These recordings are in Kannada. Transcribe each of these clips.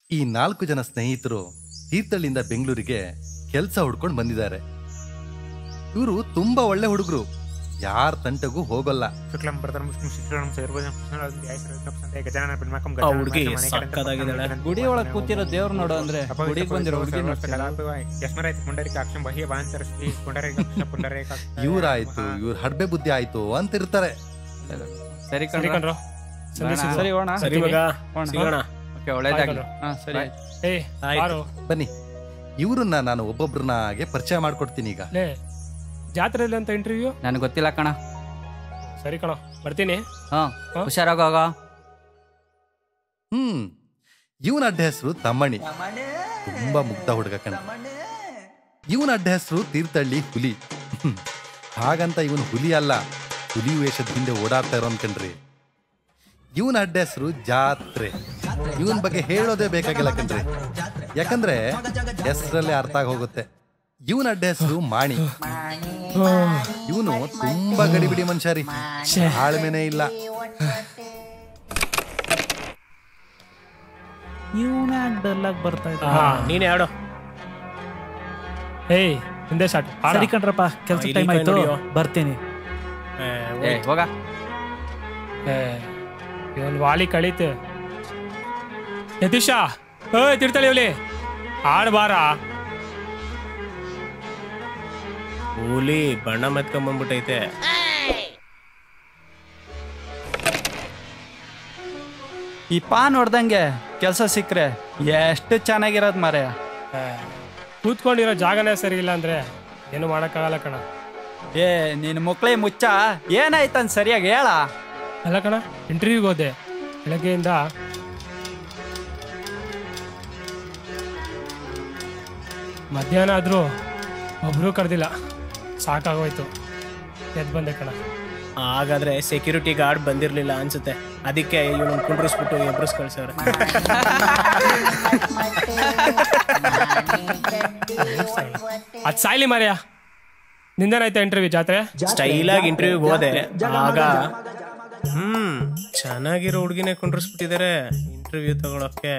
ಈ ನಾಲ್ಕು ಜನ ಸ್ನೇಹಿತರು ತೀರ್ಥಳ್ಳಿಯಿಂದ ಬೆಂಗಳೂರಿಗೆ ಕೆಲಸ ಹುಡ್ಕೊಂಡು ಬಂದಿದ್ದಾರೆ ಇವರು ತುಂಬಾ ಒಳ್ಳೆ ಹುಡುಗರು ಯಾರ ತಂಟಗೂ ಹೋಗಲ್ಲ ಶುಕ್ಲಂ ಪ್ರಥಮ ವಿಷ್ಣು ಶಿಕ್ಷಣಂ ಸೇರ್ಭುಜಂ ಕೃಷ್ಣರಾಜಂ ಧ್ಯಾಯಸರತ್ನಂ ಸಂಧ್ಯಾಯ ಗಜಾನನ ಪಿನ್ಮಕಂ ಆ ಹುಡ್ಗಿ ಸಕ್ಕತ್ತಾಗಿದ್ದಾಳೆ. ಗುಡಿ ಒಳಗ್ ಕೂತಿರೋ ದೇವ್ರ್ ನೋಡು ಅಂದ್ರೆ ಗುಡಿಗ್ ಬಂದಿರೋ ಹುಡ್ಗಿ ನೋಡ್ತೀರಾ? ಯಸ್ಮರಾಯ್ತು ಪುಂಡರಿಕಾಕ್ಷಂ ಬಹಿಯ ಬಾಂತರ ಶ್ರೀ ಪುಂಡರೀಕಾಕ್ಷ ಪುಂಡರೀಕ ಇವ್ರಾಯ್ತು ಇವ್ರ ಹಡ್ಬೆ ಬುದ್ಧಿ ಆಯ್ತು ಅಂತ ಇರ್ತಾರೆ ಸರಿ ಸರಿ ಕಣ್ರ ಕಣ್ರೋ ಸಂದೇಶ ಬೇಡ. ಸರಿ ಹೋಣ ಸರಿ ಮಗ ಹೋಣ. ಸಿಗೋಣ ಓಕೆ ಒಳ್ಳೇದಾಗ್ಲಿ ಆಯ್ತು. ಹಾ ಸರಿ ಏ ಆಯ್ತು. ಬಾರೋ ಬನ್ನಿ ಇವ್ರನ್ನ ನಾನು ಒಬ್ಬೊಬ್ರನ್ನಾಗೆ ಪರಿಚಯ ಮಾಡ್ಕೊಡ್ತೀನಿ ಈಗ ಲೇ ಜಾತ್ರೆಯಲ್ಲಿ ಅಂತ ಇಂಟರ್ವ್ಯೂ ನನಗೆ ಗೊತ್ತಿಲ್ಲ ಕಣ ಸರಿ ಕಣೋ ಬರ್ತೀನಿ ಹಾ ಹಾ? ಹುಷಾರಾಗೋಗ ಹ್ಮ್ ಇವನ ಅಡ್ಡ ಹೆಸರು ತಮ್ಮಣಿ ತುಂಬಾ ಮುಗ್ಧ ಹುಡುಗ ಕಣ ಇವನ ಅಡ್ಡ ಹೆಸರು ತೀರ್ಥಹಳ್ಳಿ ಹುಲಿ ಹ್ಮ್. ಹಾಗಂತ ಇವನು ಹುಲಿ ಅಲ್ಲ ಹುಲಿ ವೇಷದ ಹಿಂದೆ ಓಡಾಡ್ತಾ ಇರೋ ಕಣ್ರಿ ಇವನ ಅಡ್ಡ ಹೆಸರು ಜಾತ್ರೆ ಇವನ್ ಬಗ್ಗೆ ಹೇಳೋದೇ ಬೇಕಾಗಿಲ್ಲ ಕಣ್ರಿ ಯಾಕಂದ್ರೆ ಹೆಸರಲ್ಲೇ ಅರ್ಥ ಆಗಿ ಹೋಗುತ್ತೆ ಇವನ ಅಡ್ಡ ಹೆಸರು ಮಾಣಿ ಇವನು ತುಂಬಾ ಗಡಿಬಿಡಿ ಮನುಷ್ಯ ರೀ ತಾಳ್ಮೆನೇ ಇಲ್ಲ ಬರ್ತಾ ಇದ್ದ ಹಾ ನೀನೇ ಆಡೋ ಏಯ್ ಹಿಂದೆ ಶಾಟ್ ಸರಿ ಕಣ್ರಪ್ಪ ಕೆಲ್ಸ ಇಲ್ಲಿ ಟೈಮ್ ಕೈ ಆಯ್ತು ನೋಡಿಯೋ. ಬರ್ತೀನಿ ಏ, ಏ ಹೋಯ್ತು. ಹೋಗ ಇವನ್ ವಾಲಿ ಕಳೀತೆ ಯತೀಶ ಏ ತಿರ್ತಾಳೆ ಇವಲಿ ಆಡ್ ಬಾರ ಹುಲಿ ಬಣ್ಣ ಮೆತ್ಕೊಂಬಂದ್ಬಿಟ್ಟೈತೆ ಈ ಪಾನ್ ಹೊಡ್ದಂಗೆ ಕೆಲಸ ಸಿಕ್ಕ್ರೆ ಎಷ್ಟು ಚೆನ್ನಾಗಿರೋದ್ ಮಾರಾಯ ಕೂತ್ಕೊಂಡಿರೋ ಜಾಗನೇ ಸರಿ ಇಲ್ಲ ಅಂದ್ರೆ ಏನು ಮಾಡಕ್ಕಾಗಲ್ಲ ಕಣ ಏ ನಿನ್ ಮುಕ್ಳಿ ಮುಚ್ಚ ಏನಾಯ್ತಂತ ಸರಿಯಾಗಿ ಹೇಳ ಅಲ್ಲ ಕಣ ಇಂಟರ್ವ್ಯೂಗೆ ಹೋದೆ ಬೆಳಗ್ಗೆಯಿಂದ ಮಧ್ಯಾಹ್ನ ಆದ್ರೂ ಒಬ್ರು ಕರೆದಿಲ್ಲ ಸಾಕಾಗೋಯ್ತು ಎದ್ದು ಬಂದೆ ಕಣ ಹಾಗಾದ್ರೆ ಸೆಕ್ಯೂರಿಟಿ ಗಾರ್ಡ್ ಬಂದಿರ್ಲಿಲ್ಲ ಅನ್ಸುತ್ತೆ ಅದಕ್ಕೆ ಇವನು ಕುಂಡ್ರಿಸ್ಬಿಟ್ಟು ಎಬ್ರಸ್ ಕಳ್ಸವ್ರೆ ಅದು ಸಾಯ್ಲಿ ಮಾರ್ಯ ನಿಂದೇನಾಯ್ತಾ ಇಂಟರ್ವ್ಯೂ ಜಾತ್ರೆ ಸ್ಟೈಲ್ ಆಗಿ ಇಂಟರ್ವ್ಯೂಗೆ ಹೋದೆ ಆಗ ಹ್ಮ್ ಚೆನ್ನಾಗಿರೋ ಹುಡುಗಿನೇ ಕುಂಡ್ರಿಸ್ಬಿಟ್ಟಿದ್ದಾರೆ ಇಂಟರ್ವ್ಯೂ ತಗೊಳಕ್ಕೆ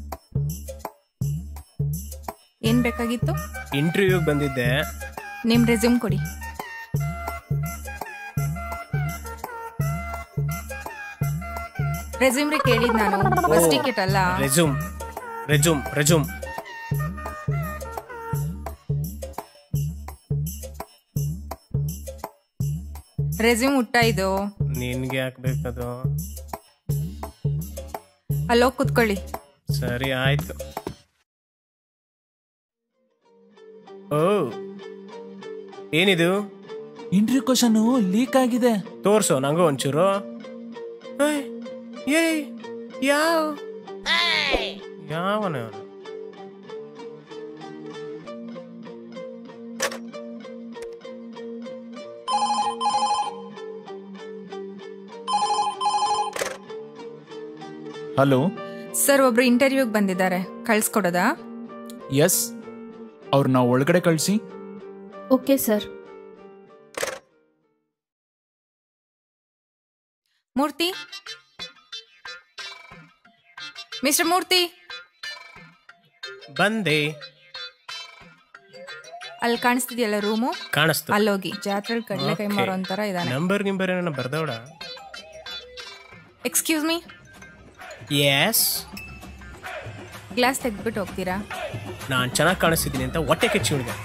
ಏನ್ ಬೇಕಾಗಿತ್ತು ಇಂಟರ್ವ್ಯೂಗೆ ಬಂದಿದ್ದೆ ನಿಮ್ ರೆಸ್ಯೂಮ್ ಕೊಡಿ ರೆಸ್ಯೂಮ್ ರೀ ಕೇಳಿದ್ ನಾನು ಬಸ್ ಟಿಕೆಟ್ ಅಲ್ಲ ರೆಸ್ಯೂಮ್ ರೆಸ್ಯೂಮ್ ರೆಸ್ಯೂಮ್ ರೆಸ್ಯೂಮ್ ಹುಟ್ಟ ಇದು ನಿನ್ಗೆ ಹಾಕ್ಬೇಕದು ಅಲ್ಲೋಗ್ ಕುತ್ಕೊಳ್ಳಿ ಸರಿ ಆಯ್ತು ಓ ಏನಿದು ಇಂಟರ್ವ್ಯೂ ಕ್ವಶನ್ ಲೀಕ್ ಆಗಿದೆ ತೋರ್ಸು ನಂಗೂ ಒಂಚೂರು ಏಯ್, ಏಯ್ ಯಾವ ಯಾವನ ಅವ್ನು? ಹಲೋ ಸರ್ ಒಬ್ರು ಇಂಟರ್ವ್ಯೂಗ್ ಬಂದಿದ್ದಾರೆ ಕಳ್ಸ್ಕೊಡೋದಾ ಎಸ್ ಅವ್ರನ್ನ ಒಳಗಡೆ ಕಳಿಸಿ okay sir Murthy mister Murthy ಬಂದೆ ಅಲ್ಲಿ ಕಾಣಿಸ್ತಿದ್ಯಲ್ಲ ರೂಮು ಕಾಣಿಸ್ತು ಅಲ್ಲೋಗಿ ಜಾತ್ರೆ ಕಡ್ಲೆಕಾಯಿ Okay. ಮಾರೋ ಒಂಥರ ಇದಾನೆ ನಂಬರ್ ಗಿಂಬರ್ ಏನೋ ಬರ್ದವಡ ಎಕ್ಸ್ಕ್ಯೂಸ್ ಮೀ ಎಸ್ ಗ್ಲಾಸ್ ತೆಗ್ದ್ಬಿಟ್ಟು ಹೋಗ್ತೀರಾ ನಾನು ಚೆನ್ನಾಗಿ ಕಾಣಿಸ್ತಿದ್ದೀನಿ ಅಂತ ಹೊಟ್ಟೆ ಕೆಚ್ಚಿ ಹುಡುಗ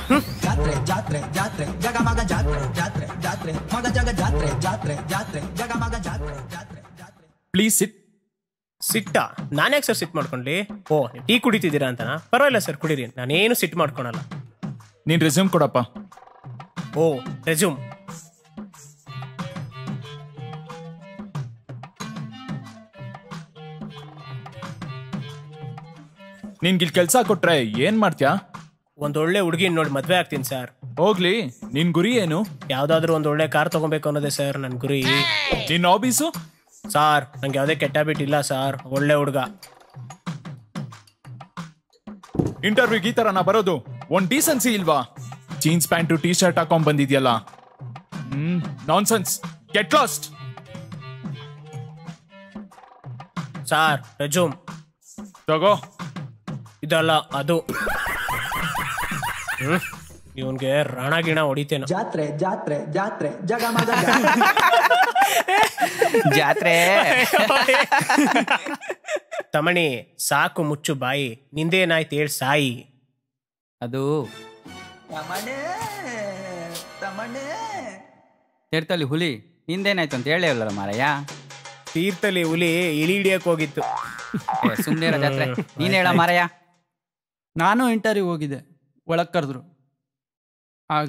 ಪ್ಲೀಸ್ ಸಿಟ್ ಸಿಟ್ಟ ನಾನ್ಯಾಕೆ ಸರ್ ಸಿಟ್ ಮಾಡ್ಕೊಂಡ್ಲಿ ಓ ಟೀ ಕುಡಿತಿದ್ದೀರಾ ಅಂತನಾ ಪರವಾಗಿಲ್ಲ ಸರ್ ಕುಡೀರಿ ನಾನೇನು ಸಿಟ್ ಮಾಡ್ಕೊಳಲ್ಲ ನೀನ್ ರೆಸ್ಯೂಮ್ ಕೊಡಪ್ಪ ಓ ರೆಸ್ಯೂಮ್ ನಿನ್ಗೆ ಇಲ್ಲಿ ಕೆಲಸ ಕೊಟ್ರೆ ಏನ್ ಮಾಡ್ತ್ಯಾ ಒಂದೊಳ್ಳೆ ಹುಡುಗಿ ನೋಡಿ ಮದ್ವೆ ಆಗ್ತೀನಿ ಸರ್ ಹೋಗ್ಲಿ ನಿನ್ ಗುರಿ ಏನು ಯಾವ್ದಾದ್ರು ಒಂದು ಒಳ್ಳೆ ಕಾರ್ ತಗೋಬೇಕು ಅನ್ನೋದೇ ಸರ್ ನನ್ನ ಗುರಿ ನಿನ್ ಆಫೀಸು ಸಾರ್ ನಂಗೆ ಯಾವುದೇ ಕೆಟ್ಟ ಬಿಟ್ ಇಲ್ಲ ಸರ್ ಒಳ್ಳೆ ಹುಡುಗ ಇಂಟರ್ವ್ಯೂಗೆ ಈ ತರ ನಾ ಬರೋದು ಒಂದ್ ಡೀಸೆನ್ಸಿ ಇಲ್ವಾ ಜೀನ್ಸ್ ಪ್ಯಾಂಟು ಟೀ ಶರ್ಟ್ ಹಾಕೊಂಡ್ ಬಂದಿದ್ಯಲ್ಲ hmm nonsense get lost sir resume ತಗೋ ಇದಲ್ಲ ಅದು ಇವನ್ಗೆ ರಣ ಗಿಣ ಹೊಡಿತೇನು ಜಾತ್ರೆ ಜಾತ್ರೆ ಜಾತ್ರೆ ಜಗ ಮಗ ಜಾತ್ರೆ ತಮಣಿ ಸಾಕು ಮುಚ್ಚು ಬಾಯಿ ನಿಂದೇನಾಯ್ತು ಹೇಳ್ ಸಾಯಿ ಅದು ತಮಣೆ ತಮಣೆ ತೀರ್ಥಲ್ಲಿ ಹುಲಿ ನಿಂದೇನಾಯ್ತು ಅಂತ ಹೇಳೇ ಇಲ್ಲಲ್ಲ ಮಾರಯ್ಯ ತೀರ್ಥಲಿ ಹುಲಿ ಇಲಿ ಹಿಡಿಯಕ್ ಹೋಗಿತ್ತು ಸುಮ್ಮನೆ ಜಾತ್ರೆ ನೀನ್ ಹೇಳ ಮಾರಯ್ಯ ನಾನು ಇಂಟರ್ವ್ಯೂ ಹೋಗಿದ್ದೆ ಒಳಗೆ ಕರೆದ್ರು ಆಗ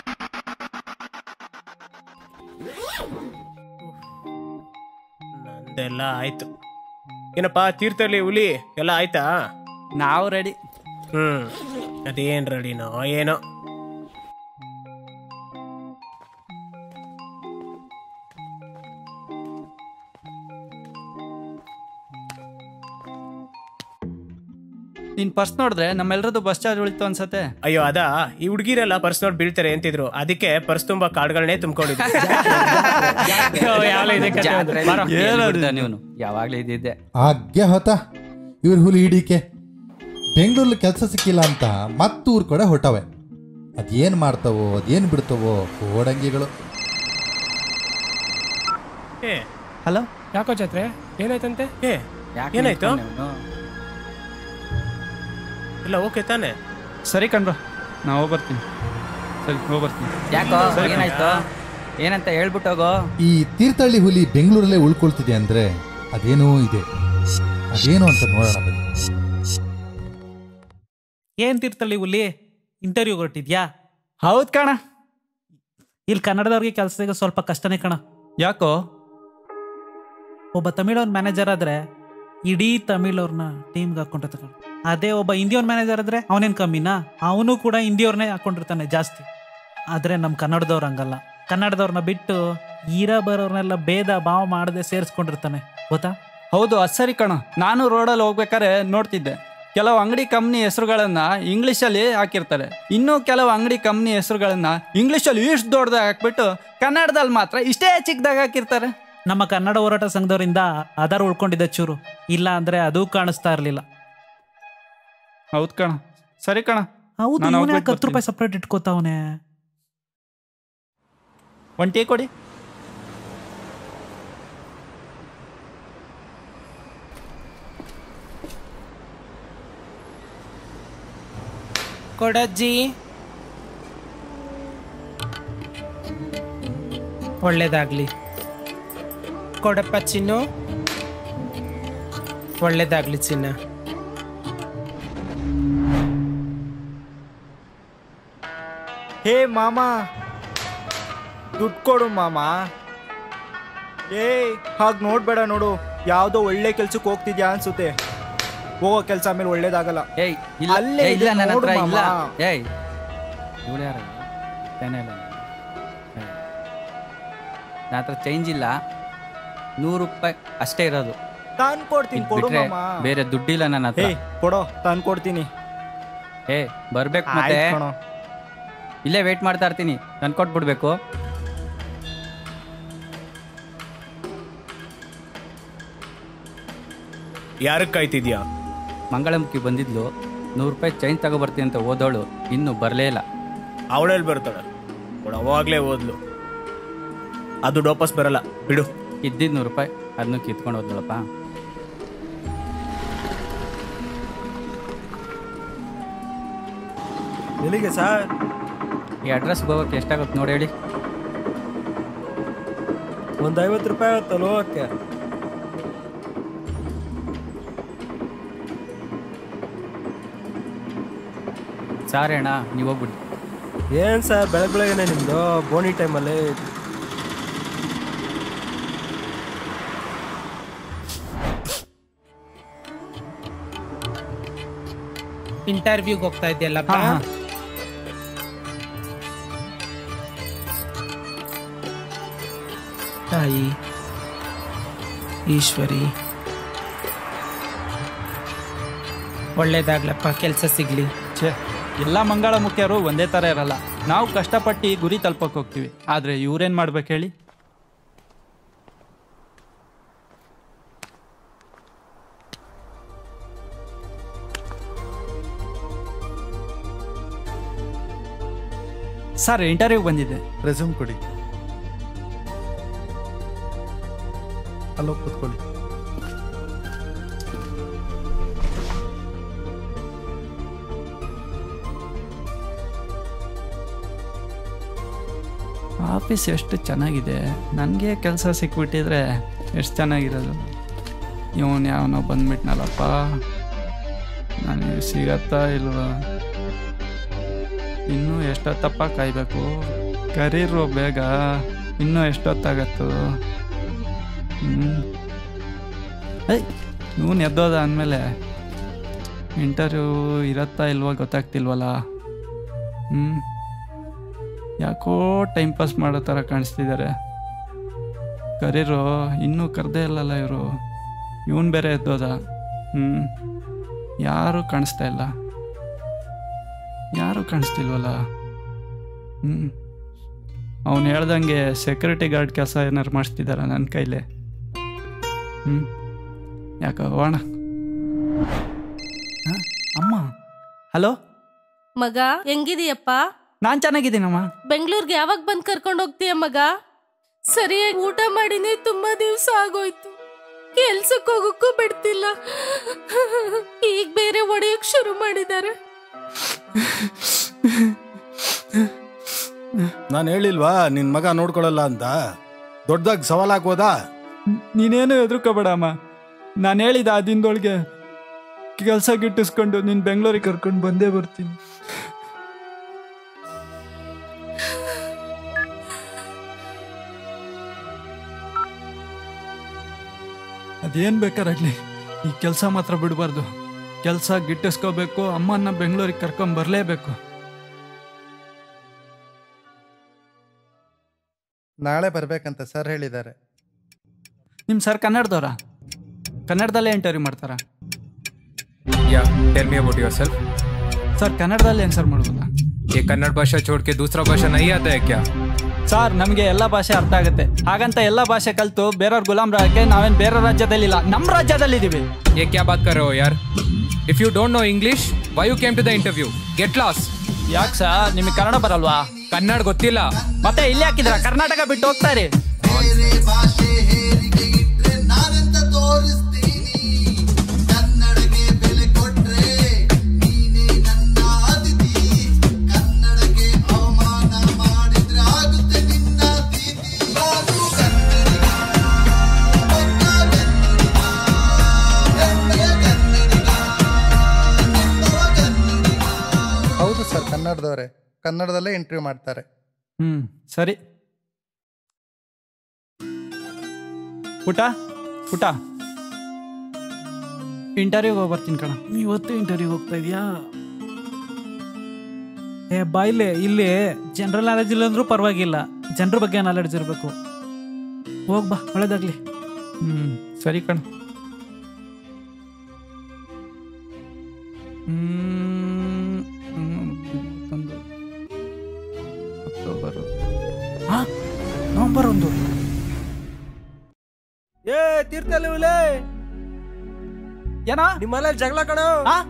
ನಂದೆಲ್ಲ ಆಯ್ತು ಏನಪ್ಪ ತೀರ್ಥಲಿ ಹುಲಿ ಎಲ್ಲ ಆಯ್ತಾ ನಾವು ರೆಡಿ ಹ್ಮ್ ಅದೇನ್ ರೆಡಿನೋ ಏನೋ ನಿನ್ ಪರ್ಸ್ ನೋಡಿದ್ರೆ ನಮ್ಮೆಲ್ಲರದ್ದು ಬಸ್ ಚಾರ್ಜ್ ಉಳಿತು ಅನ್ಸತ್ತೆ ಅಯ್ಯೋ ಅದಾ ಈ ಹುಡುಗಿರೆಲ್ಲ ಪರ್ಸ್ ನೋಡಿ ಬೀಳ್ತಾರೆ ಅಂತಿದ್ರು ಅದಕ್ಕೆ ಪರ್ಸ್ ತುಂಬಾ ಕಾರ್ಡ್ಗಳನ್ನೇ ತುಂಬಿಕೊಂಡಿದ್ದೆ ಜಾತ್ರೆ ನೀವನು ಯಾವಾಗ್ಲೂ ಇದ್ದಿದ್ದೆ ಆಜ್ಞೆ ಹೊತ ಇವ್ರ ಹುಲಿ ಹಿಡಿಕೆ ಬೆಂಗಳೂರಲ್ಲಿ ಕೆಲಸ ಸಿಕ್ಕಿಲ್ಲ ಅಂತ ಮತ್ತೂರ್ ಕಡೆ ಹೊಟ್ಟವೆ ಅದೇನ್ ಮಾಡ್ತಾವೋ ಅದೇನ್ ಬಿಡ್ತಾವೋ ಓಡಂಗಿಗಳು ಏ ಹಲೋ ಯಾಕೋ ಜಾತ್ರೆ ಏನಾಯ್ತಂತೆ ಏ ಯಾಕೆ ಏನಾಯ್ತು ನಿಂತ್ಕೊಂಡೆ ಅವ್ನು? ಇಲ್ಲ ಓಕೆ ತಾನೆ ಸರಿ ಕಣ್ರ ನಾ ಹೋಗಿ ಬರ್ತೀನಿ ಸರಿ ಹೋಗಿ ಬರ್ತೀನಿ ಯಾಕೋ ಏನಾಯ್ತು ಏನಂತ ಹೇಳ್ಬಿಟ್ಟು ಹೋಗೋ ಈ ತೀರ್ಥಹಳ್ಳಿ ಹುಲಿ ಬೆಂಗಳೂರಲ್ಲೇ ಉಳ್ಕೊಳ್ತಿದೆ ಅಂದ್ರೆ ಅದೇನೋ ಇದೆ ಅದೇನು ಅಂತ ನೋಡೋಣ ಬನ್ನಿ ಏನ್ ತಿರ್ತಳಿ ಹುಲಿ ಇಂಟರ್ವ್ಯೂ ಹೊರಟಿದ್ಯಾ ಹೌದ್ ಕಣ ಇಲ್ಲಿ ಕನ್ನಡದವ್ರಿಗೆ ಕೆಲಸ ಸಿಗೋ ಸ್ವಲ್ಪ ಕಷ್ಟನೇ ಕಣ ಯಾಕೋ ಒಬ್ಬ ತಮಿಳವ್ನ ಮ್ಯಾನೇಜರ್ ಆದ್ರೆ ಇಡೀ ತಮಿಳವ್ರನ್ನ ಟೀಮ್ಗೆ ಹಾಕೊಂಡಿರ್ತಾನೆ ಅದೇ ಒಬ್ಬ ಹಿಂದಿಯವ್ನ ಮ್ಯಾನೇಜರ್ ಆದ್ರೆ ಅವನೇನ್ ಕಮ್ಮಿನಾ ಅವನು ಕೂಡ ಹಿಂದಿಯವ್ರನ್ನೇ ಹಾಕೊಂಡಿರ್ತಾನೆ ಜಾಸ್ತಿ ಆದ್ರೆ ನಮ್ಮ ಕನ್ನಡದವ್ರು ಹಂಗಲ್ಲ ಕನ್ನಡದವ್ರನ್ನ ಬಿಟ್ಟು ಈರ ಬರೋರ್ನೆಲ್ಲ ಭೇದ ಭಾವ ಮಾಡದೆ ಸೇರಿಸ್ಕೊಂಡಿರ್ತಾನೆ ಗೊತ್ತಾ ಹೌದು ಅದು ಸರಿ ಕಣ ನಾನು ರೋಡಲ್ಲಿ ಹೋಗ್ಬೇಕಾದ್ರೆ ನೋಡ್ತಿದ್ದೆ ಕೆಲವು ಅಂಗಡಿ ಕಂಪ್ನಿ ಹೆಸರುಗಳನ್ನ ಇಂಗ್ಲಿಷಲ್ಲಿ ಹಾಕಿರ್ತಾರೆ ಇನ್ನು ಕೆಲವು ಅಂಗಡಿ ಕಂಪ್ನಿ ಹೆಸರುಗಳನ್ನ ಇಂಗ್ಲಿಷಲ್ಲಿ ಇಷ್ಟು ದೊಡ್ಡದಾಗ ಹಾಕ್ಬಿಟ್ಟು ಕನ್ನಡದಲ್ಲಿ ಮಾತ್ರ ಇಷ್ಟೇ ಚಿಕ್ಕದಾಗ ಹಾಕಿರ್ತಾರೆ ನಮ್ಮ ಕನ್ನಡ ಹೋರಾಟ ಸಂಘದವರಿಂದ ಆಧಾರ ಉಳ್ಕೊಂಡಿದ್ದ ಚೂರು ಇಲ್ಲ ಅಂದ್ರೆ ಅದೂ ಕಾಣಿಸ್ತಾ ಇರ್ಲಿಲ್ಲ ಹೌದು ಕಣ ಸರಿ ಕಣ ಹೌದು ನಾನು ಇವ್ನು ಯಾಕೆ ಹೋಗ್ಬಿಟ್ಟು ಹತ್ತು ರೂಪಾಯಿ ಸಪ್ರೇಟ್ ಇಟ್ಕೋತಾವನೆ ಒಂದು ಟೀ ಕೊಡಿ ಕೊಡಜ್ಜಿ ಒಳ್ಳೇದಾಗ್ಲಿ ಕೊಡಪ್ಪ ಚಿನ್ನು ಒಳ್ಳೇದಾಗ್ಲಿ ಚಿನ್ನ ಹೇ ಮಾಮ ದುಡ್ಡು ಕೊಡು ಮಾಮ ಏಯ್ ಹಾಗೆ ನೋಡ್ಬೇಡ ನೋಡು ಯಾವುದೋ ಒಳ್ಳೆ ಕೆಲ್ಸಕ್ಕೆ ಹೋಗ್ತಿದ್ಯಾ ಅನ್ಸುತ್ತೆ ಹೋಗೋ ಕೆಲಸ ಆಮೇಲೆ ಒಳ್ಳೇದಾಗಲ್ಲ ಏಯ್ ಇಲ್ಲ ಅಲ್ಲೇ ಏಯ್, ಇಲ್ಲ ಇದೆ, ನನ್ನ ನೋಡು ಹತ್ರ ಇಲ್ಲ ಮಾಮ. ಏಯ್ ಇವಳು ಯಾರು ಪೆನ್ ಇಲ್ಲ ಏಯ್. ನನ್ನ ಹತ್ರ ಚೇಂಜ್ ಇಲ್ಲ ನೂರು ರೂಪಾಯಿ ಅಷ್ಟೇ ಇರೋದು ತಾನ್ ಕೊಡ್ತೀನಿ ಇದ್ ಕೊಡು ಬಿಟ್ರೆ ಮಾಮ ಬೇರೆ ದುಡ್ಡಿಲ್ಲ ನನ್ನ ಹತ್ರ ಏಯ್ ಕೊಡೋ ತಾನ್ ಕೊಡ್ತೀನಿ ಏ ಬರ್ಬೇಕು ಮತ್ತೆ ಆಯ್ತ್ ಕಣೋ. ಇಲ್ಲೇ ವೇಟ್ ಮಾಡ್ತಾ ಇರ್ತೀನಿ ನನ್ ಕೊಟ್ಬಿಡ್ಬೇಕು ಯಾರಕ್ಕೆ ಕಾಯ್ತಿದ್ಯಾ ಮಂಗಳಮುಖಿ ಬಂದಿದ್ಲು ನೂರು ರೂಪಾಯಿ ಚೈನ್ ತಗೊಬರ್ತೀನಿ ಅಂತ ಓದೋಳು ಇನ್ನೂ ಬರಲೇ ಇಲ್ಲ ಅವಳಲ್ಲಿ ಬರ್ತಾಳೆ ಅವಳು ಅವಾಗಲೇ ಓದ್ಲು ಅದು ವಾಪಸ್ ಬರಲ್ಲ ಬಿಡು ಇದ್ದಿದ್ದು ನೂರು ರೂಪಾಯಿ ಅದನ್ನು ಕಿತ್ಕೊಂಡು ಹೋದ್ಲಪ್ಪ ಎಲ್ಲಿಗೆ ಸರ್ ಈ ಅಡ್ರೆಸ್ಗೆ ಹೋಗೋಕೆ ಎಷ್ಟಾಗುತ್ತೆ ನೋಡಿ ಹೇಳಿ ಒಂದು ಐವತ್ತು ರೂಪಾಯಿ ಆಗುತ್ತಲ್ಲ ಹೋಗಕ್ಕೆ ಸಾರಿ ಅಣ್ಣ ನೀವು ಹೋಗ್ಬಿಡಿ ಏನ್ ಸರ್ ಬೆಳಗ್ಗೆ ಬೆಳಗ್ಗೆನೆ ನಿಮ್ದು ಬೋನಿ ಟೈಮಲ್ಲಿ ಇಂಟರ್ವ್ಯೂಗೆ ಹೋಗ್ತಾ ಇದೆಯಲ್ಲಪ್ಪ ಹಾ, ಹಾ. ತಾಯಿ ಈಶ್ವರಿ ಒಳ್ಳೇದಾಗ್ಲಪ್ಪ ಕೆಲಸ ಸಿಗ್ಲಿ ಛೇ ಎಲ್ಲ ಮಂಗಳ ಮುಖ್ಯರು ಒಂದೇ ಥರ ಇರಲ್ಲ ನಾವು ಕಷ್ಟಪಟ್ಟು ಗುರಿ ತಲುಪಕ್ಕೆ ಹೋಗ್ತೀವಿ ಆದರೆ ಇವ್ರೇನು ಮಾಡ್ಬೇಕು ಹೇಳಿ ಸರ್ ಇಂಟರ್ವ್ಯೂ ಬಂದಿದ್ದೆ ರೆಸ್ಯೂಮ್ ಕೊಡಿ ಅಲ್ಲೋ ಕೂತ್ಕೊಳ್ಳಿ ಆಫೀಸ್ ಎಷ್ಟು ಚೆನ್ನಾಗಿದೆ ನನಗೆ ಕೆಲಸ ಸಿಕ್ಬಿಟ್ಟಿದ್ರೆ ಎಷ್ಟು ಚೆನ್ನಾಗಿರೋದು ಇವನು ಯಾವನೋ ಬಂದ್ಬಿಟ್ನಲ್ಲಪ್ಪ ನನಗೆ ಸಿಗತ್ತಾ ಇಲ್ವಾ ಇನ್ನೂ ಎಷ್ಟೊತ್ತಪ್ಪ ಕಾಯ್ಬೇಕು ಕರೀರು ಬೇಗ ಇನ್ನೂ ಎಷ್ಟೊತ್ತಾಗತ್ತು ಹ್ಞೂ ಏಯ್ ಇವನು ಎದ್ದೋದ ಅಂದಮೇಲೆ ಇಂಟರ್ವ್ಯೂ ಇರತ್ತಾ ಇಲ್ವಾ ಗೊತ್ತಾಗ್ತಿಲ್ವಲ್ಲ ಹ್ಞೂ ಯಾಕೋ ಟೈಮ್ ಪಾಸ್ ಮಾಡೋ ಥರ ಕಾಣಿಸ್ತಿದ್ದಾರೆ ಕರೀರು ಇನ್ನೂ ಕರೆದೇ ಇಲ್ಲಲ್ಲ ಇವರು ಇವನು ಬೇರೆ ಎದ್ದೋದ ಹ್ಞೂ ಯಾರೂ ಕಾಣಿಸ್ತಾ ಇಲ್ಲ ಯಾರೂ ಕಾಣಿಸ್ತಿಲ್ವಲ್ಲ ಹ್ಞೂ ಅವನು ಹೇಳ್ದಂಗೆ ಸೆಕ್ಯೂರಿಟಿ ಗಾರ್ಡ್ ಕೆಲಸ ಏನಾರು ಮಾಡಿಸ್ತಿದ್ದಾರ ನನ್ನ ಕೈಲೇ ಹ್ಞೂ ಯಾಕೋ ಹೋಣ ಅಮ್ಮ ಹಲೋ ಮಗ ಹೆಂಗಿದೀಯಪ್ಪ ನಾನು ಚೆನ್ನಾಗಿದ್ದೀನಮ್ಮ ಬೆಂಗಳೂರಿಗೆ ಯಾವಾಗ ಬಂದ್ ಕರ್ಕೊಂಡು ಹೋಗ್ತೀಯ ಮಗ ಸರಿಯಾಗಿ ಊಟ ಮಾಡಿನೇ ತುಂಬಾ ದಿವ್ಸ ಆಗೋಯ್ತು ಕೆಲ್ಸಕ್ಕೆ ಹೋಗಕ್ಕೂ ಬಿಡ್ತಿಲ್ಲ ಈಗ ಬೇರೆ ಒಡೆಯಕ್ ಶುರು ಮಾಡಿದ್ದಾರೆ ನಾನು ಹೇಳಿಲ್ವಾ ನಿನ್ ಮಗ ನೋಡ್ಕೊಳಲ್ಲ ಅಂತ ದೊಡ್ಡದಾಗಿ ಸವಾಲಾಗ್ಬೋದಾ ನೀನೇನು ಹೆದರ್ಕೋಬೇಡ ಅಮ್ಮ ನಾನು ಹೇಳಿದ ಆ ದಿನದೊಳಗೆ ಕೆಲಸ ಗಿಟ್ಟಿಸ್ಕೊಂಡು ನೀನು ಬೆಂಗಳೂರಿಗೆ ಕರ್ಕೊಂಡು ಬಂದೇ ಬರ್ತೀನಿ ಅದೇನು ಬೇಕಾರಾಗ್ಲಿ ಈ ಕೆಲಸ ಮಾತ್ರ ಬಿಡಬಾರ್ದು ಕೆಲಸ ಗಿಟ್ಟಿಸ್ಕೋಬೇಕು ಅಮ್ಮನ್ನ ಬೆಂಗಳೂರಿಗೆ ಕರ್ಕೊಂಡು ಬರಲೇಬೇಕು ನಾಳೆ ಬರ್ಬೇಕಂತ ಸರ್ ಹೇಳಿದ್ದಾರೆ ನಿಮ್ಮ ಸರ್ ಕನ್ನಡದವ್ರ ಕನ್ನಡದಲ್ಲೇ ಇಂಟರ್ವ್ಯೂ ಮಾಡ್ತಾರಾ yeah tell me about yourself sir ಕನ್ನಡದಲ್ಲಿ ಏನು ಸರ್ ಮಾಡ್ಬೋದಾ ये कन्नड़ भाषा छोड़ के दूसरा भाषा नहीं आता है क्या ಸರ್ ನಮಗೆ ಎಲ್ಲ ಭಾಷೆ ಅರ್ಥ ಆಗುತ್ತೆ ಹಾಗಂತ ಎಲ್ಲ ಭಾಷೆ ಕಲ್ತು ಬೇರೆಯವ್ರ ಗುಲಾಮ್ರಾಗಕ್ಕೆ ನಾವೇನು ಬೇರೆ ರಾಜ್ಯದಲ್ಲಿಲ್ಲ ನಮ್ಮ ರಾಜ್ಯದಲ್ಲಿದ್ದೀವಿ ये क्या बात कर रहे हो यार if you don't know English why you came to the interview get lost ಯಾಕೆ ಸರ್ ನಿಮಗೆ ಕನ್ನಡ ಬರಲ್ವಾ ಕನ್ನಡ ಗೊತ್ತಿಲ್ಲ ಮತ್ತೆ ಇಲ್ಲಿ ಹಾಕಿದ್ರ ಕರ್ನಾಟಕ ಬಿಟ್ಟು ಹೋಗ್ತಾರೆ ಹೌದು ಸರ್ ಕನ್ನಡದವರೇ ಕನ್ನಡದಲ್ಲೇ ಇಂಟರ್ವ್ಯೂ ಮಾಡ್ತಾರೆ ಹ್ಞೂ ಸರಿ ಊಟ ಊಟ ಇಂಟರ್ವ್ಯೂಗೆ ಹೋಗಿ ಬರ್ತೀನಿ ಕಣ ಇವತ್ತು ಇಂಟರ್ವ್ಯೂ ಹೋಗ್ತಾ ಇದೆಯಾ ಏ ಬಾಯ್ಲೆ ಇಲ್ಲಿ ಜನರಲ್ ನಾಲೆಡ್ಜ್ ಇಲ್ಲ ಅಂದ್ರೂ ಪರವಾಗಿಲ್ಲ ಜನರ ಬಗ್ಗೆ ನಾಲೆಡ್ಜ್ ಇರಬೇಕು ಹೋಗ್ ಬಾ ಒಳ್ಳೇದಾಗ್ಲಿ ಹ್ಞೂ ಸರಿ ಕಣ ಮೂವತ್ತೊಂದು ಅಕ್ಟೋಬರು ಹಾ ನವಂಬರ್ ಒಂದು ಏ ತೀರ್ಥಲ್ಲೇ ಏನೋ ನಿಮ್ಮಲ್ಲಿ ಜಗಳ ಕಣೋ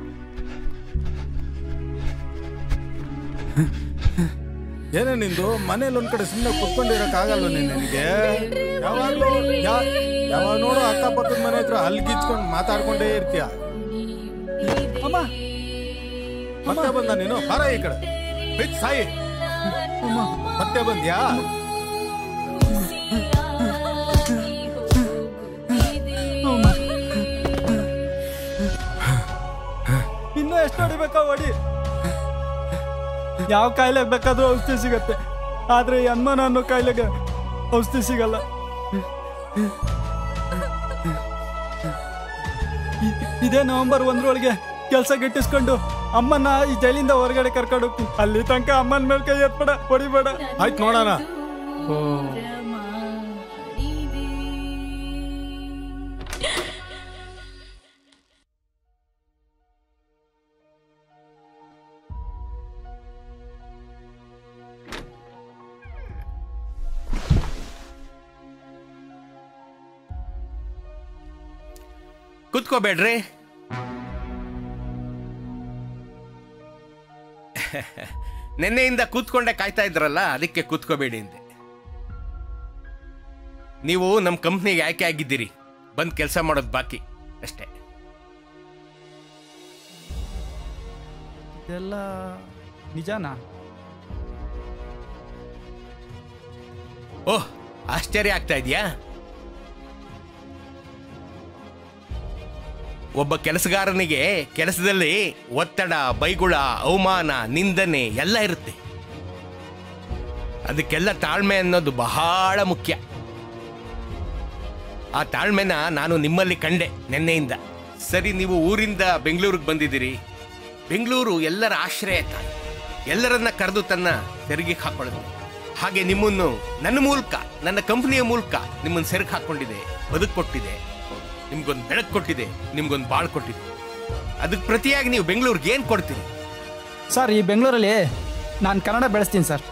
ಏನೇ ನಿಂದು ಮನೇಲಿ ಒಂದ್ ಕಡೆ ಸುಮ್ಮನೆ ಕುತ್ಕೊಂಡಿರಕ್ ಆಗಲ್ವ ನಿನಗೆ ಯಾವಾಗ್ಲೂ ಯಾ- ಯಾವಾಗ ನೋಡು ಅಕ್ಕಪಕ್ಕದ ಮನೆ ಹತ್ರ ಹಲ್ಗಿಚ್ಕೊಂಡು ಮಾತಾಡ್ಕೊಂಡೇ ಇರ್ತೀಯ ಅಮ್ಮ ಮತ್ತೆ ಬಂದ ನೀನು ಬರ ಈ ಕಡೆ ಬಿಚ್ ಸಾಯಿ ಮತ್ತೆ ಬಂದ್ಯಾ ಇನ್ನೂ ಎಷ್ಟು ಹೊಡಿಬೇಕಾ ಹೊಡಿ ಯಾವ ಕಾಯಿಲೆಗೆ ಬೇಕಾದ್ರೂ ಔಷಧಿ ಸಿಗತ್ತೆ ಆದ್ರೆ ಈ ಅನ್ಮನ ಅನ್ನೋ ಕಾಯಿಲೆಗೆ ಔಷಧಿ ಸಿಗಲ್ಲ ಇ- ಇದೇ ನವೆಂಬರ್ ಒಂದ್ರೊಳಗೆ ಕೆಲಸ ಗಿಟ್ಟಿಸ್ಕೊಂಡು ಅಮ್ಮನ ಈ ಜೈಲಿಂದ ಹೊರಗಡೆ ಕರ್ಕೊಂಡು ಹೋಗ್ತೀನಿ ಅಲ್ಲಿ ತನಕ ಅಮ್ಮನ ಮೇಲೆ ಕೈ ಎತ್ಬೇಡ ಹೊಡಿಬೇಡ ಆಯ್ತು ನೋಡೋಣ ಓ ನಿನ್ನೆಯಿಂದ ಕೂತ್ಕೊಂಡೆ ಕಾಯ್ತಾ ಇದ್ರಲ್ಲ ಅದಕ್ಕೆ ಕೂತ್ಕೋಬೇಡಿ ಅಂದೆ ನೀವು ನಮ್ಮ ಕಂಪ್ನಿಗೆ ಆಯ್ಕೆ ಆಗಿದ್ದೀರಿ ಬಂದು ಕೆಲಸ ಮಾಡೋದು ಬಾಕಿ ಅಷ್ಟೇ ಇದೆಲ್ಲ ನಿಜಾನಾ ಓಹ್ ಆಶ್ಚರ್ಯ ಆಗ್ತಾ ಇದೆಯಾ ಒಬ್ಬ ಕೆಲಸಗಾರನಿಗೆ ಕೆಲಸದಲ್ಲಿ ಒತ್ತಡ ಬೈಗುಳ ಅವಮಾನ ನಿಂದನೆ ಎಲ್ಲ ಇರುತ್ತೆ ಅದಕ್ಕೆಲ್ಲ ತಾಳ್ಮೆ ಅನ್ನೋದು ಬಹಳ ಮುಖ್ಯ ಆ ತಾಳ್ಮೆನ ನಾನು ನಿಮ್ಮಲ್ಲಿ ಕಂಡೆ ನಿನ್ನೆಯಿಂದ ಸರಿ ನೀವು ಊರಿಂದ ಬೆಂಗಳೂರಿಗೆ ಬಂದಿದ್ದೀರಿ ಬೆಂಗಳೂರು ಎಲ್ಲರ ಆಶ್ರಯ ತಾಯಿ ಎಲ್ಲರನ್ನ ಕರೆದು ತನ್ನ ತೆರಿಗೆ ಹಾಕೊಳ್ಳುತ್ತೆ ಹಾಗೆ ನಿಮ್ಮನ್ನು ನನ್ನ ಮೂಲಕ ನನ್ನ ಕಂಪನಿಯ ಮೂಲಕ ನಿಮ್ಮನ್ನು ಸೆರಕು ಹಾಕೊಂಡಿದೆ ಬದುಕು ಕೊಟ್ಟಿದೆ ನಿಮ್ಗೊಂದು ಬೆಳಕು ಕೊಟ್ಟಿದೆ ನಿಮ್ಗೊಂದು ಬಾಳ್ ಕೊಟ್ಟಿದೆ ಅದಕ್ಕೆ ಪ್ರತಿಯಾಗಿ ನೀವು ಬೆಂಗಳೂರಿಗೆ ಏನು ಕೊಡ್ತೀರಿ ಸರ್ ಈ ಬೆಂಗಳೂರಲ್ಲಿ ನಾನು ಕನ್ನಡ ಬೆಳೆಸ್ತೀನಿ ಸರ್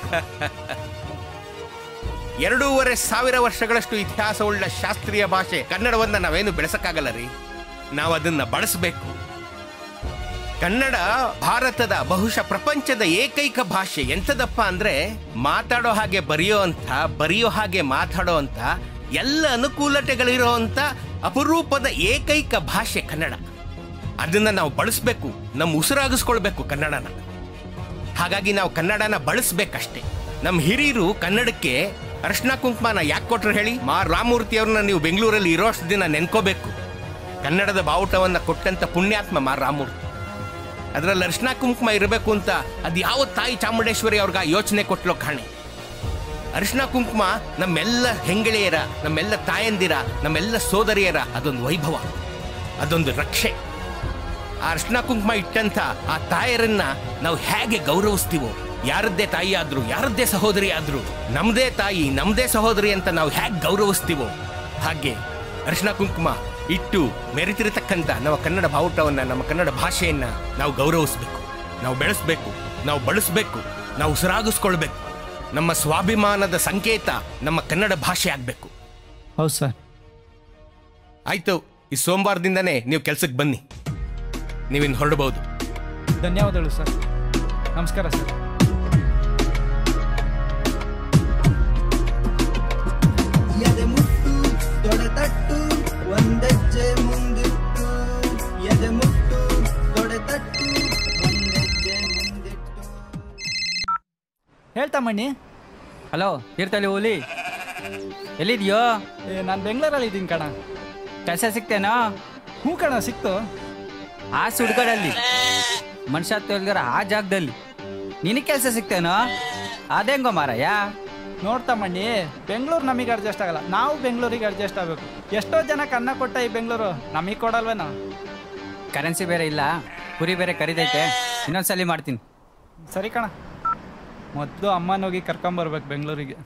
ಎರಡೂವರೆ ಸಾವಿರ ವರ್ಷಗಳಷ್ಟು ಇತಿಹಾಸವುಳ್ಳ ಶಾಸ್ತ್ರೀಯ ಭಾಷೆ ಕನ್ನಡವನ್ನ ನಾವೇನು ಬೆಳೆಸಕ್ಕಾಗಲ್ಲ ರೀ ನಾವು ಅದನ್ನ ಬಳಸಬೇಕು ಕನ್ನಡ ಭಾರತದ ಬಹುಶಃ ಪ್ರಪಂಚದ ಏಕೈಕ ಭಾಷೆ ಎಂತದಪ್ಪ ಅಂದ್ರೆ ಮಾತಾಡೋ ಹಾಗೆ ಬರೆಯೋ ಅಂತ ಬರೆಯೋ ಹಾಗೆ ಮಾತಾಡೋ ಅಂತ ಎಲ್ಲ ಅನುಕೂಲತೆಗಳಿರೋ ಅಂತ ಅಪರೂಪದ ಏಕೈಕ ಭಾಷೆ ಕನ್ನಡ ಅದನ್ನ ನಾವು ಬಳಸಬೇಕು ನಮ್ಮ ಉಸಿರಾಗಿಸ್ಕೊಳ್ಬೇಕು ಕನ್ನಡನ ಹಾಗಾಗಿ ನಾವು ಕನ್ನಡನ ಬಳಸ್ಬೇಕಷ್ಟೇ ನಮ್ಮ ಹಿರಿಯರು ಕನ್ನಡಕ್ಕೆ ಅರ್ಶನ ಕುಂಕುಮನ ಯಾಕೆ ಕೊಟ್ರು ಹೇಳಿ ಮಾ ರಾಮಮೂರ್ತಿ ಅವ್ರನ್ನ ನೀವು ಬೆಂಗಳೂರಲ್ಲಿ ಇರೋಷ್ಟು ದಿನ ನೆನ್ಕೋಬೇಕು ಕನ್ನಡದ ಬಾವುಟವನ್ನ ಕೊಟ್ಟಂತ ಪುಣ್ಯಾತ್ಮ ಮಾ ರಾಮಮೂರ್ತಿ ಅದರಲ್ಲಿ ಅರ್ಶನ ಕುಂಕುಮ ಇರಬೇಕು ಅಂತ ಅದು ಯಾವ ತಾಯಿ ಚಾಮುಂಡೇಶ್ವರಿ ಅವ್ರಿಗೆ ಯೋಚನೆ ಕೊಟ್ಲೋ ಕಾಣೆ ಅರಿಶಿನ ಕುಂಕುಮ ನಮ್ಮೆಲ್ಲ ಹೆಂಗಳೆಯರ ನಮ್ಮೆಲ್ಲ ತಾಯಂದಿರ ನಮ್ಮೆಲ್ಲ ಸೋದರಿಯರ ಅದೊಂದು ವೈಭವ ಅದೊಂದು ರಕ್ಷೆ ಆ ಅರಿಶಿನ ಕುಂಕುಮ ಇಟ್ಟಂತ ಆ ತಾಯರನ್ನ ನಾವು ಹೇಗೆ ಗೌರವಿಸ್ತೀವೋ ಯಾರದ್ದೇ ತಾಯಿ ಆದ್ರು ಯಾರದ್ದೇ ಸಹೋದರಿ ಆದ್ರು ನಮ್ದೇ ತಾಯಿ ನಮ್ದೇ ಸಹೋದರಿ ಅಂತ ನಾವು ಹೇಗೆ ಗೌರವಿಸ್ತೀವೋ ಹಾಗೆ ಅರಿಶಿನ ಕುಂಕುಮ ಇಟ್ಟು ಮೆರೆತಿರತಕ್ಕಂಥ ನಮ್ಮ ಕನ್ನಡ ಬಾವುಟವನ್ನ ನಮ್ಮ ಕನ್ನಡ ಭಾಷೆಯನ್ನ ನಾವು ಗೌರವಿಸ್ಬೇಕು ನಾವು ಬೆಳೆಸ್ಬೇಕು ನಾವು ಬಳಸಬೇಕು ನಾವು ಉಸಿರಾಗಿಸ್ಕೊಳ್ಬೇಕು ನಮ್ಮ ಸ್ವಾಭಿಮಾನದ ಸಂಕೇತ ನಮ್ಮ ಕನ್ನಡ ಭಾಷೆ ಆಗ್ಬೇಕು ಹೌದು ಸರ್ ಆಯ್ತು ಈ ಸೋಮವಾರದಿಂದನೇ ನೀವು ಕೆಲ್ಸಕ್ಕೆ ಬನ್ನಿ ನೀವಿನ್ ಹೊರಡಬಹುದು ಧನ್ಯವಾದಗಳು ಸರ್ ನಮಸ್ಕಾರ ಸರ್ ಎದೆ ಮುಟ್ಟು ತೊಡೆತಟ್ಟು ಒಂದೆಜ್ಜೆ ಮುಂದಿಟ್ಟು ಎದೆ ಮುಟ್ಟು ತೊಡೆತಟ್ಟು ಒಂದೆಜ್ಜೆ ಮುಂದಿಟ್ಟು ಹೇಳ್ತಾ ಮಣ್ಣಿ ಹಲೋ ತೀರ್ಥಹಳ್ಳಿ ಓಲಿ ಎಲ್ಲಿದ್ಯೋ ಏ ನಾನು ಬೆಂಗಳೂರಲ್ಲಿ ಇದ್ದೀನಿ ಕಣ ಕೆಲಸ ಸಿಗ್ತೇನೋ ಹ್ಞೂ ಕಣ ಸಿಕ್ತು ಆ ಸುಡ್ಗಡಲ್ಲಿ ಮನುಷ್ಯ ತೊಲ್ಗರ ಆ ಜಾಗದಲ್ಲಿ ನಿನಗೆ ಕೆಲಸ ಸಿಗ್ತೇನೋ ಅದೆಂಗೋ ಮಾರಯ್ಯ ನೋಡ್ತಾ ಮಣ್ಣಿ ಬೆಂಗಳೂರು ನಮಗೆ ಅಡ್ಜಸ್ಟ್ ಆಗಲ್ಲ ನಾವು ಬೆಂಗಳೂರಿಗೆ ಅಡ್ಜಸ್ಟ್ ಆಗಬೇಕು ಎಷ್ಟೋ ಜನಕ್ಕೆ ಅನ್ನ ಕೊಟ್ಟ ಈ ಬೆಂಗಳೂರು ನಮಗೆ ಕೊಡಲ್ವೇನೋ ಕರೆನ್ಸಿ ಬೇರೆ ಇಲ್ಲ ಕುರಿ ಬೇರೆ ಕರಿದೈತೆ ಇನ್ನೊಂದ್ಸಲಿ ಮಾಡ್ತೀನಿ ಸರಿ ಕಣ ಮೊದಲು ಅಮ್ಮನೋಗಿ ಕರ್ಕೊಂಬರ್ಬೇಕು ಬೆಂಗಳೂರಿಗೆ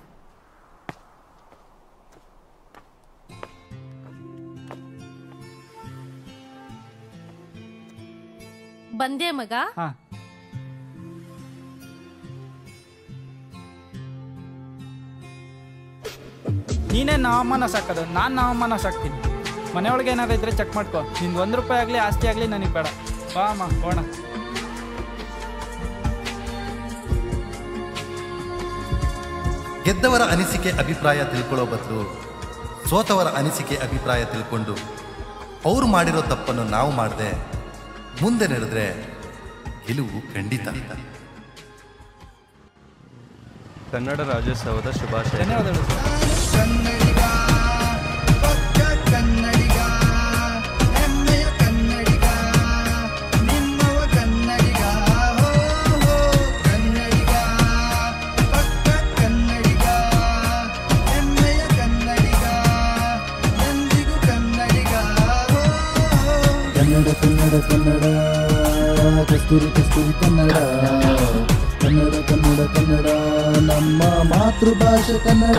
ಬಂದೆ ಮಗ ಹಾಂ ನೀನೇ ನವಮಾನ ಸಾಕೋದು ನಾನು ನವಮಾನ ಸಾಕ್ತೀನಿ ಮನೆಯೊಳಗೆ ಏನಾದ್ರು ಇದ್ರೆ ಚೆಕ್ ಮಾಡ್ಕೊ ನಿಂದು ಒಂದು ರೂಪಾಯಿ ಆಗಲಿ ಆಸ್ತಿ ಆಗಲಿ ನನಗೆ ಬೇಡ ಬಾ ಅಮ್ಮ ಹೋಣ ಗೆದ್ದವರ ಅನಿಸಿಕೆ ಅಭಿಪ್ರಾಯ ತಿಳ್ಕೊಳ್ಳೋ ಬದಲು ಸೋತವರ ಅನಿಸಿಕೆ ಅಭಿಪ್ರಾಯ ತಿಳ್ಕೊಂಡು ಅವ್ರು ಮಾಡಿರೋ ತಪ್ಪನ್ನು ನಾವು ಮಾಡದೆ ಮುಂದೆ ನಡೆದ್ರೆ ಗೆಲುವು ಖಂಡಿತ ಕನ್ನಡ ರಾಜ್ಯೋತ್ಸವದ ಶುಭಾಶಯ ಧನ್ಯವಾದಗಳು ಕನ್ನಡಿಗ ಪಕ್ಕ ಕನ್ನಡಿಗ ಹೆಮ್ಮೆಯ ಕನ್ನಡಿಗ ನಿಮ್ಮವ ಕನ್ನಡಿಗ ಹೋ ಹೋ ಕನ್ನಡಿಗ ಪಕ್ಕ ಕನ್ನಡಿಗ ಹೆಮ್ಮೆಯ ಕನ್ನಡಿಗ ಎಂದಿಗೂ ಕನ್ನಡಿಗ ಹೋ ಹೋ ಕನ್ನಡ ಕನ್ನಡ ಕನ್ನಡ ಕಸ್ತೂರಿ ಕಸ್ತೂರಿ ಕನ್ನಡ ಕನ್ನಡ ಕನ್ನಡ ಕನ್ನಡ ನಮ್ಮ ಮಾತೃಭಾಷೆ ಕನ್ನಡ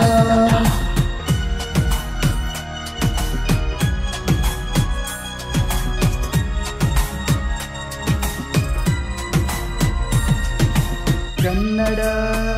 ಕನ್ನಡ